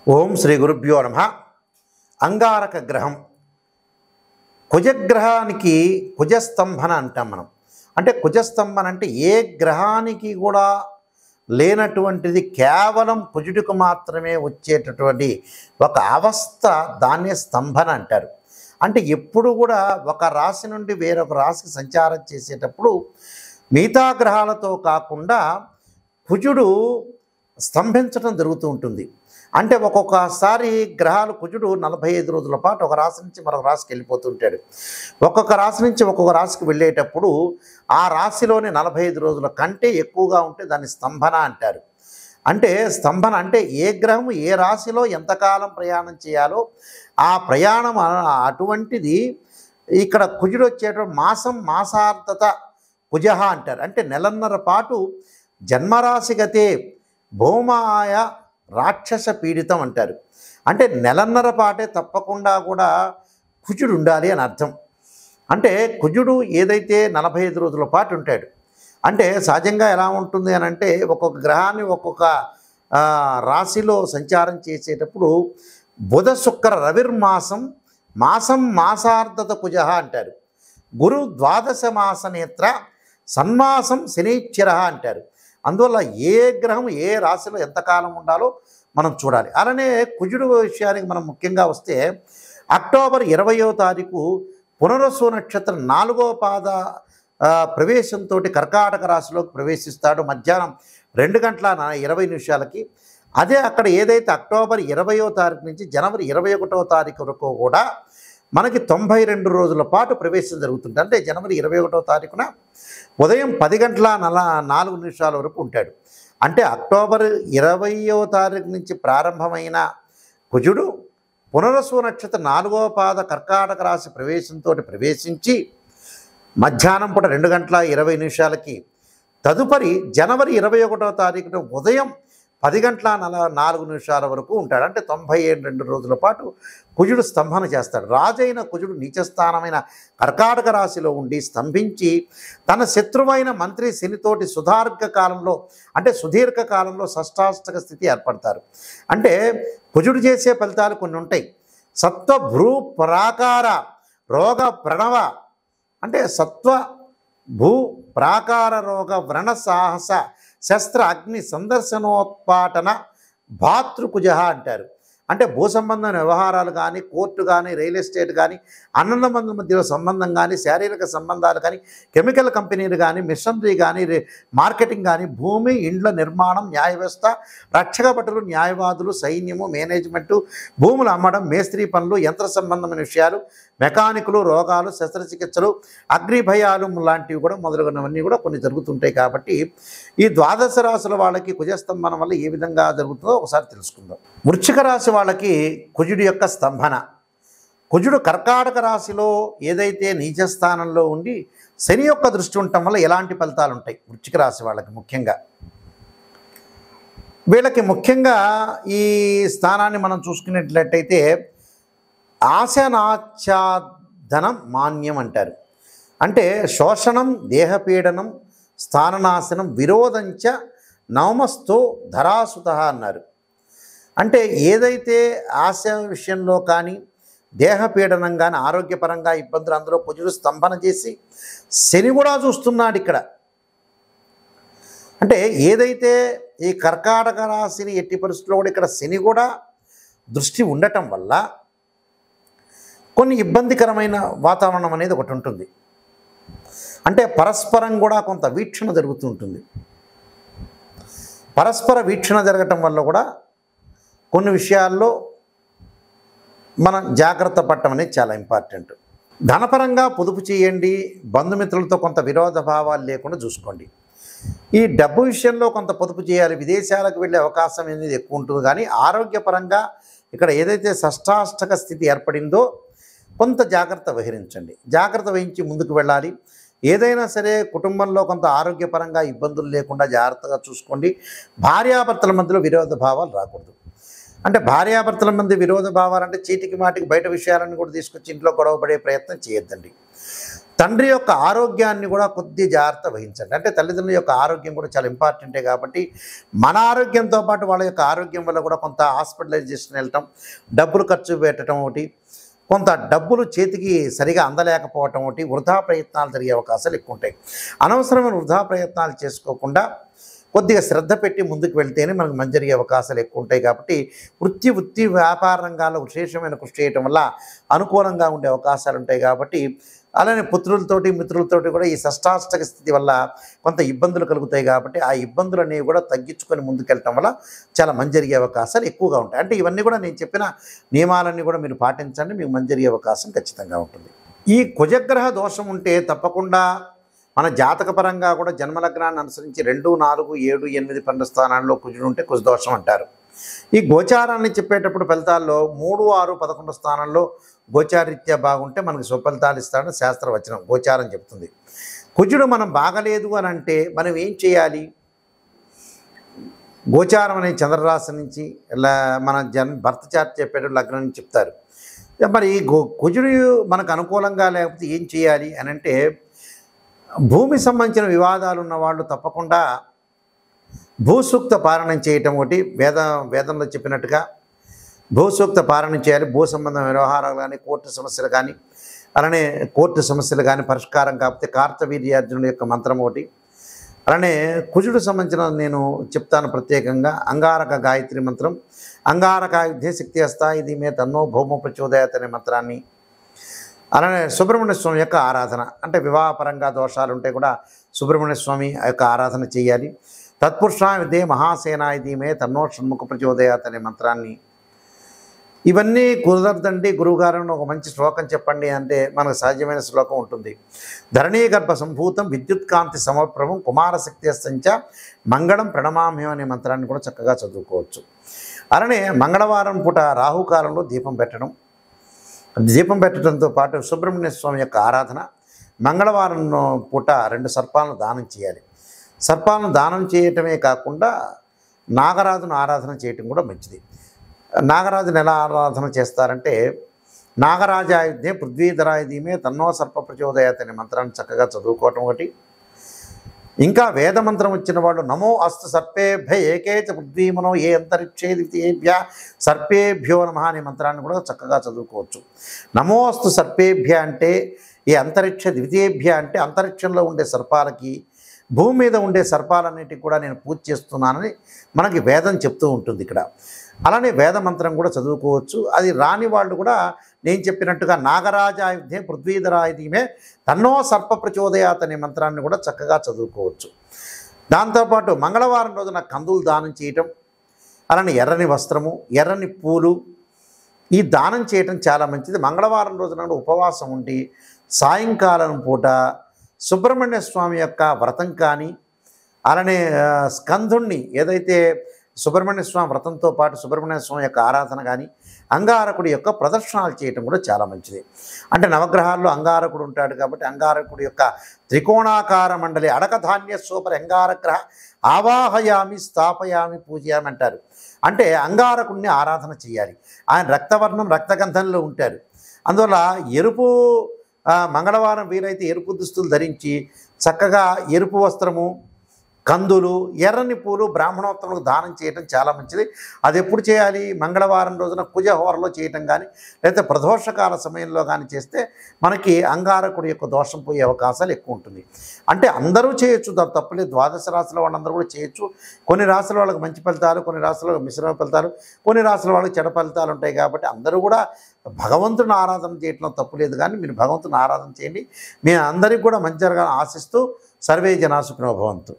ఓం శ్రీ గురుభ్యో నమ అంగారక గ్రహం కుజగ్రహానికి కుజస్తంభన అంటాం మనం అంటే కుజస్తంభన అంటే ఏ గ్రహానికి కూడా లేనటువంటిది కేవలం కుజుడికి మాత్రమే వచ్చేటటువంటి ఒక అవస్థ దాన్నే స్తంభన అంటారు అంటే ఎప్పుడు కూడా ఒక రాశి నుండి వేరొక రాశికి సంచారం చేసేటప్పుడు మిగతా గ్రహాలతో కాకుండా కుజుడు స్తంభించడం జరుగుతూ ఉంటుంది అంటే ఒక్కొక్కసారి గ్రహాలు కుజుడు నలభై ఐదు రోజుల పాటు ఒక రాశి నుంచి మరొక రాశికి వెళ్ళిపోతుంటాడు ఒక్కొక్క రాశి నుంచి ఒక్కొక్క రాశికి వెళ్ళేటప్పుడు ఆ రాశిలోని నలభై ఐదు రోజుల కంటే ఎక్కువగా ఉంటే దాన్ని స్తంభన అంటారు అంటే స్తంభన అంటే ఏ గ్రహం ఏ రాశిలో ఎంతకాలం ప్రయాణం చేయాలో ఆ ప్రయాణం అ- అటువంటిది ఇక్కడ కుజుడు వచ్చేటువంటి మాసం మాసార్థత కుజహ అంటారు అంటే నెలన్నర పాటు జన్మరాశి గతే భౌమాయ రాక్షస పీడితం అంటారు అంటే నెలన్నర పాటే తప్పకుండా కూడా కుజుడు ఉండాలి అని అర్థం అంటే కుజుడు ఏదైతే నలభై ఐదు రోజుల పాటు ఉంటాడు అంటే సహజంగా ఎలా ఉంటుంది అని అంటే ఒక్కొక్క గ్రహాన్ని ఒక్కొక్క ఆ, రాశిలో సంచారం చేసేటప్పుడు బుధ శుక్ర రవిర్మాసం మాసం మాసార్థత కుజ అంటారు గురు ద్వాదశ మాస నేత్ర సన్మాసం శనీశ్చర అంటారు అందువల్ల ఏ గ్రహం ఏ రాశిలో ఎంతకాలం ఉండాలో మనం చూడాలి అలానే కుజుడు విషయానికి మనం ముఖ్యంగా వస్తే అక్టోబర్ ఇరవయో తారీఖు పునరసు నక్షత్రం నాలుగో పాద ఆ, ప్రవేశంతో కర్కాటక రాశిలోకి ప్రవేశిస్తాడు మధ్యాహ్నం రెండు గంటల నా- ఇరవై నిమిషాలకి అదే అక్కడ ఏదైతే అక్టోబర్ ఇరవయో తారీఖు నుంచి జనవరి ఇరవై ఒకటో తారీఖు వరకు కూడా మనకి తొంభై రెండు రోజుల పాటు ప్రవేశం జరుగుతుంది అంటే జనవరి ఇరవై ఒకటో తారీఖున ఉదయం పది గంటల నల నాలుగు నిమిషాల వరకు ఉంటాడు అంటే అక్టోబర్ ఇరవయో తారీఖు నుంచి ప్రారంభమైన కుజుడు పునరసు నక్షత్ర నాలుగవ పాద కర్కాటక రాశి ప్రవేశంతో ప్రవేశించి మధ్యాహ్నం పూట రెండు గంటల ఇరవై నిమిషాలకి తదుపరి జనవరి ఇరవై ఒకటో తారీఖున ఉదయం పది గంటల నల నాలుగు నిమిషాల వరకు ఉంటాడు అంటే తొంభై ఏడు రెండు రోజుల పాటు కుజుడు స్తంభన చేస్తాడు రాజైన కుజుడు నీచస్థానమైన కర్కాటక రాశిలో ఉండి స్తంభించి తన శత్రువైన మంత్రి శనితోటి సుదీర్ఘ కాలంలో అంటే సుదీర్ఘ కాలంలో షష్టాష్టక స్థితి ఏర్పడతారు అంటే కుజుడు చేసే ఫలితాలు కొన్ని ఉంటాయి సత్వ భ్రూ ప్రాకార రోగ ప్రణవ అంటే సత్వ భూ ప్రాకార రోగ వ్రణ సాహస శస్త్ర అగ్ని సందర్శనోత్పాటన భాతృకుజ అంటారు అంటే భూ సంబంధమైన వ్యవహారాలు కానీ కోర్టు కానీ రియల్ ఎస్టేట్ కానీ అన్నదమ్ముల మధ్యలో సంబంధం కానీ శారీరక సంబంధాలు కానీ కెమికల్ కంపెనీలు కానీ మిషనరీ కానీ రే- మార్కెటింగ్ కానీ భూమి ఇండ్ల నిర్మాణం న్యాయ వ్యవస్థ రక్షక భటులు న్యాయవాదులు సైన్యము మేనేజ్మెంటు భూములు అమ్మడం మేస్త్రీ పనులు యంత్ర సంబంధమైన విషయాలు మెకానికులు రోగాలు శస్త్రచికిత్సలు అగ్ని భయాలు లాంటివి కూడా మొదలగునవన్నీ కూడా కొన్ని జరుగుతుంటాయి కాబట్టి ఈ ద్వాదశ రాశుల వాళ్ళకి కుజస్తంభనం వల్ల ఏ విధంగా జరుగుతుందో ఒకసారి తెలుసుకుందాం వృశ్చిక రాశి వాళ్ళకి కుజుడి యొక్క స్తంభన కుజుడు కర్కాటక రాశిలో ఏదైతే నీచ స్థానంలో ఉండి శని యొక్క దృష్టి ఉండటం వల్ల ఎలాంటి ఫలితాలు ఉంటాయి వృశ్చిక రాశి వాళ్ళకి ముఖ్యంగా వీళ్ళకి ముఖ్యంగా ఈ స్థానాన్ని మనం చూసుకున్నట్లయితే ఆశనాచ్ఛాదనం మాన్యం అంటారు అంటే శోషణం దేహపీడనం స్థాననాశనం విరోధంచ నవమస్తో ధరాసుత అన్నారు అంటే ఏదైతే ఆశ విషయంలో కానీ దేహపీడనం కానీ ఆరోగ్యపరంగా ఇబ్బందులు అందులో కుజుడు స్తంభన చేసి శని కూడా చూస్తున్నాడు ఇక్కడ అంటే ఏదైతే ఈ కర్కాటక రాశిని ఎట్టి పరిస్థితుల్లో కూడా ఇక్కడ శని కూడా దృష్టి ఉండటం వల్ల కొన్ని ఇబ్బందికరమైన వాతావరణం అనేది ఒకటి ఉంటుంది అంటే పరస్పరం కూడా కొంత వీక్షణ జరుగుతూ ఉంటుంది పరస్పర వీక్షణ జరగటం వల్ల కూడా కొన్ని విషయాల్లో మనం జాగ్రత్త పడటం అనేది చాలా ఇంపార్టెంట్ ధనపరంగా పొదుపు చేయండి బంధుమిత్రులతో కొంత విరోధ భావాలు లేకుండా చూసుకోండి ఈ డబ్బు విషయంలో కొంత పొదుపు చేయాలి విదేశాలకు వెళ్ళే అవకాశం అనేది ఎక్కువ ఉంటుంది కానీ ఆరోగ్యపరంగా ఇక్కడ ఏదైతే షష్టాష్టక స్థితి ఏర్పడిందో కొంత జాగ్రత్త వహించండి జాగ్రత్త వహించి ముందుకు వెళ్ళాలి ఏదైనా సరే కుటుంబంలో కొంత ఆరోగ్యపరంగా ఇబ్బందులు లేకుండా జాగ్రత్తగా చూసుకోండి భార్యాభర్తల మధ్యలో విరోధ భావాలు రాకూడదు అంటే భార్యాభర్తల మధ్య విరోధ భావాలు అంటే చీటికి మాటికి బయట విషయాలను కూడా తీసుకొచ్చి ఇంట్లో గొడవపడే ప్రయత్నం చేయొద్దండి తండ్రి యొక్క ఆరోగ్యాన్ని కూడా కొద్ది జాగ్రత్త వహించండి అంటే తల్లిదండ్రుల యొక్క ఆరోగ్యం కూడా చాలా ఇంపార్టెంటే కాబట్టి మన ఆరోగ్యంతో పాటు వాళ్ళ యొక్క ఆరోగ్యం వల్ల కూడా కొంత హాస్పిటలైజేషన్ వెళ్ళటం డబ్బులు ఖర్చు పెట్టడం ఒకటి కొంత డబ్బులు చేతికి సరిగా అందలేకపోవటం ఒకటి వృధా ప్రయత్నాలు జరిగే అవకాశాలు ఎక్కువ ఉంటాయి అనవసరమైన వృధా ప్రయత్నాలు చేసుకోకుండా కొద్దిగా శ్రద్ధ పెట్టి ముందుకు వెళ్తేనే మనకు మంచి జరిగే అవకాశాలు ఎక్కువ ఉంటాయి కాబట్టి వృత్తి వృత్తి వ్యాపార రంగాల్లో విశేషమైన కృషి చేయటం వల్ల అనుకూలంగా ఉండే అవకాశాలు ఉంటాయి కాబట్టి అలానే పుత్రులతోటి మిత్రులతోటి కూడా ఈ షష్టాష్టక స్థితి వల్ల కొంత ఇబ్బందులు కలుగుతాయి కాబట్టి ఆ ఇబ్బందులు అనేవి కూడా తగ్గించుకొని ముందుకెళ్ళటం వల్ల చాలా మంచి జరిగే అవకాశాలు ఎక్కువగా ఉంటాయి అంటే ఇవన్నీ కూడా నేను చెప్పిన నియమాలన్నీ కూడా మీరు పాటించండి మీకు మంచి జరిగే అవకాశం ఖచ్చితంగా ఉంటుంది ఈ కుజగ్రహ దోషం ఉంటే తప్పకుండా మన జాతకపరంగా కూడా జన్మలగ్నాన్ని అనుసరించి రెండు నాలుగు ఏడు ఎనిమిది పన్నెండు స్థానాల్లో కుజుడు ఉంటే కుజదోషం అంటారు ఈ గోచారాన్ని చెప్పేటప్పుడు ఫలితాల్లో మూడు ఆరు పదకొండు స్థానాల్లో గోచారీత్యా బాగుంటే మనకి సుఫలితాలు ఇస్తాడని శాస్త్రవచనం గోచారం చెప్తుంది కుజుడు మనం బాగలేదు అని అంటే మనం ఏం చేయాలి గోచారం అనే చంద్రరాశి నుంచి ఇలా మన జన్ భర్త చార్ట్ చెప్పేట లగ్నం నుంచి చెప్తారు మరి ఈ గో కుజుడు మనకు అనుకూలంగా లేకపోతే ఏం చేయాలి అని అంటే భూమి సంబంధించిన వివాదాలు ఉన్న వాళ్ళు తప్పకుండా భూసూక్త పాలనం చేయటం ఒకటి వేద వేదంలో చెప్పినట్టుగా భూసూక్త పాలన చేయాలి భూ సంబంధ వ్యవహారాలు కానీ కోర్టు సమస్యలు కానీ అలానే కోర్టు సమస్యలు కానీ పరిష్కారం కాకపోతే కార్తవీర్యార్జునుడి యొక్క మంత్రం ఒకటి అలానే కుజుడు సంబంధించిన నేను చెప్తాను ప్రత్యేకంగా అంగారక గాయత్రి మంత్రం అంగారక యుద్ధే శక్తి హస్తా ఇది మే తన్నో భౌమ ప్రచోదయత అనే మంత్రాన్ని అలానే సుబ్రహ్మణ్య స్వామి యొక్క ఆరాధన అంటే వివాహపరంగా దోషాలు ఉంటే కూడా సుబ్రహ్మణ్య స్వామి యొక్క ఆరాధన చేయాలి తత్పురుషా విద్యే మహాసేనా ఇది మే తన్నో షణ్ముఖ ప్రచోదయాత్ అనే మంత్రాన్ని ఇవన్నీ కుదరదండి గురువుగారు ఒక మంచి శ్లోకం చెప్పండి అంటే మనకు సహజమైన శ్లోకం ఉంటుంది ధరణీ గర్భ సంభూతం విద్యుత్ కాంతి సమప్రభం కుమారశక్తి సంచ మంగళం ప్రణమామ్యం అనే మంత్రాన్ని కూడా చక్కగా చదువుకోవచ్చు అలానే మంగళవారం పూట రాహుకాలంలో దీపం పెట్టడం దీపం పెట్టడంతో పాటు సుబ్రహ్మణ్య స్వామి యొక్క ఆరాధన మంగళవారం పూట రెండు సర్పాలను దానం చేయాలి సర్పాలను దానం చేయటమే కాకుండా నాగరాజును ఆరాధన చేయటం కూడా మంచిది నాగరాజును ఎలా ఆరాధన చేస్తారంటే నాగరాజాయుధ్యే పృథ్వీధరాయుధీమే తన్నో సర్ప ప్రచోదయాత్ అనే మంత్రాన్ని చక్కగా చదువుకోవటం ఒకటి ఇంకా వేద మంత్రం వచ్చిన వాళ్ళు నమో అస్తు సర్పేభ్య ఏకేచ పృథ్వీమనో ఏ అంతరిక్షే ద్వితీయేభ్య సర్పేభ్యో నమ అనే మంత్రాన్ని కూడా చక్కగా చదువుకోవచ్చు నమో అస్తు సర్పేభ్య అంటే ఈ అంతరిక్ష ద్వితీయేభ్య అంటే అంతరిక్షంలో ఉండే సర్పాలకి భూమి మీద ఉండే సర్పాలన్నిటికి కూడా నేను పూజ చేస్తున్నానని మనకి వేదం చెప్తూ ఉంటుంది ఇక్కడ అలానే వేద మంత్రం కూడా చదువుకోవచ్చు అది రాని వాళ్ళు కూడా నేను చెప్పినట్టుగా నాగరాజాయుధే పృథ్వీధరాయుధీమే తన్నో సర్ప ప్రచోదయాత్ అనే మంత్రాన్ని కూడా చక్కగా చదువుకోవచ్చు దాంతోపాటు మంగళవారం రోజున కందులు దానం చేయటం అలానే ఎర్రని వస్త్రము ఎర్రని పూలు ఈ దానం చేయటం చాలా మంచిది మంగళవారం రోజున ఉపవాసం ఉండి సాయంకాలం పూట సుబ్రహ్మణ్య స్వామి యొక్క వ్రతం కానీ అలానే ఆ, స్కందుణ్ణి ఏదైతే సుబ్రహ్మణ్య స్వామి వ్రతంతో పాటు సుబ్రహ్మణ్య స్వామి యొక్క ఆరాధన కానీ అంగారకుడి యొక్క ప్రదర్శనలు చేయటం కూడా చాలా మంచిది అంటే నవగ్రహాల్లో అంగారకుడు ఉంటాడు కాబట్టి అంగారకుడి యొక్క త్రికోణాకార మండలి అడకధాన్య సూపర్ అంగారగ్రహ ఆవాహయామి స్థాపయామి పూజయామి అంటారు అంటే అంగారకుడిని ఆరాధన చేయాలి ఆయన రక్తవర్ణం రక్తగంధంలో ఉంటారు అందువల్ల ఎరుపు ఆ, మంగళవారం వీలైతే ఎరుపు దుస్తులు ధరించి చక్కగా ఎరుపు వస్త్రము కందులు ఎర్రని పూలు బ్రాహ్మణోత్తములకు దానం చేయటం చాలా మంచిది అది ఎప్పుడు చేయాలి మంగళవారం రోజున కుజహోరలో చేయటం కానీ లేకపోతే ప్రదోషకాల సమయంలో కానీ చేస్తే మనకి అంగారకుడి యొక్క దోషం పోయే అవకాశాలు ఎక్కువ ఉంటుంది అంటే అందరూ చేయొచ్చు దా తప్పలేదు ద్వాదశ రాశుల వాళ్ళందరూ కూడా చేయొచ్చు కొన్ని రాశుల వాళ్ళకి మంచి ఫలితాలు కొన్ని రాశుల వాళ్ళకి మిశ్రమ ఫలితాలు కొన్ని రాశుల వాళ్ళకి చెడ ఫలితాలు ఉంటాయి కాబట్టి అందరూ కూడా భగవంతుని ఆరాధన చేయటంలో తప్పులేదు కానీ మీరు భగవంతుని ఆరాధన చేయండి మీ అందరికీ కూడా మంచి జరగాలని ఆశిస్తూ సర్వే జనా సుఖినో భవంతు